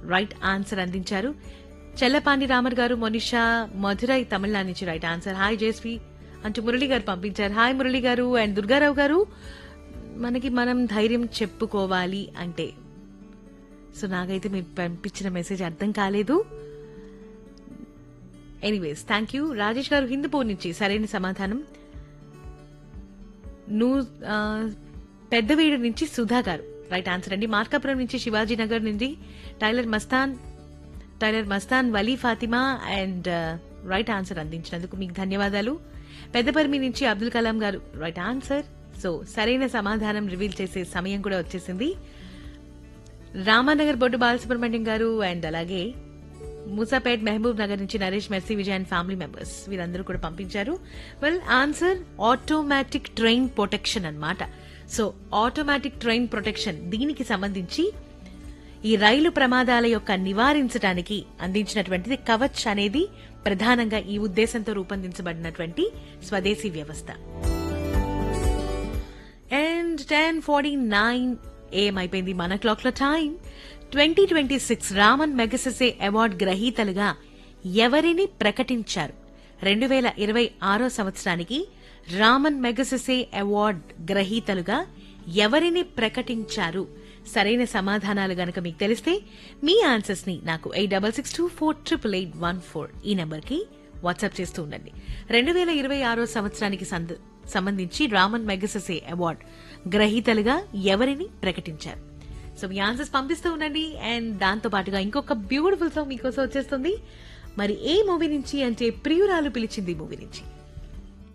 right answer అందించారు చెల్లపాండి రామర్ గారు మొనిషా మధురై తమిళనాడు నుంచి రైట్ ఆన్సర్ హాయ్ జేస్వి అంటూ మురళి గారు పంపించారు హాయ్ మురళి గారు అండ్ దుర్గారావు గారు మనకి మనం ధైర్యం చెప్పుకోవాలి అంటే సో నాకైతే మీరు పంపించిన మెసేజ్ అర్థం కాలేదు ఎనీవేస్ థ్యాంక్ యూ రాజేష్ గారు హిందూపూర్ నుంచి సరైన సమాధానం నువ్వు ఆ, పెద్దవీడు నుంచి సుధా గారు రైట్ ఆన్సర్ అండి మార్కాపురం నుంచి శివాజీ నగర్ నుండి tailor Mastan tailor Mastan Vali Fatima and right answer అందించినందుకు మీకు ధన్యవాదాలు పెద్దపర్మి నుంచి అబ్దుల్ కలాం గారు రైట్ ఆన్సర్ సో సరైన సమాధానం రివీల్ చేసే సమయం కూడా వచ్చేసింది రామానగర్ బొడ్డు బాలసుబ్రహ్మణ్యం గారు అండ్ అలాగే మూసాపేట్ మహబూబ్ నగర్ నుంచి Naresh Mercy Vijay and family members వీరందరూ కూడా పంపించారు well answer automatic train protection అన్నమాట సో ఆటోమేటిక్ ట్రైన్ ప్రొటెక్షన్ దీనికి సంబంధించి ఈ రైలు ప్రమాదాల యొక్క నివారించడానికి అందించినటువంటిది కవచ్ అనేది ప్రధానంగా ఈ ఉద్దేశంతో రూపొందించబడినటువంటి స్వదేశీ వ్యవస్థ అండ్ టెన్ ఫార్టీ నైన్ ఏం అయిపోయింది మన క్లాక్ లో time twenty twenty six Ramon Magsaysay award గ్రహీతలుగా ఎవరిని ప్రకటించారు రెండు వేల ఇరవై ఆరో సంవత్సరానికి రామన్ మెగసెసే అవార్డ్ గ్రహీతలుగా ఎవరిని ప్రకటించారు సరైన సమాధానాలు గనక మీకు తెలిస్తే మీ ఆన్సర్స్ ని నాకు eight double six two four triple eight one four ఈ నెంబర్ కి వాట్సాప్ చేస్తూ ఉండండి రెండు వేల ఇరవై ఆరో సంవత్సరానికి సంద- సంబంధించి రామన్ మెగసెసే అవార్డ్ గ్రహీతలుగా ఎవరిని ప్రకటించారు సో మీ ఆన్సర్స్ పంపిస్తూ ఉండండి అండ్ దాంతో పాటుగా ఇంకొక బ్యూటిఫుల్ సాంగ్ మీకోసం వచ్చేస్తుంది మరి ఏ మూవీ నుంచి అంటే ప్రియురాలు పిలిచింది మూవీ నుంచి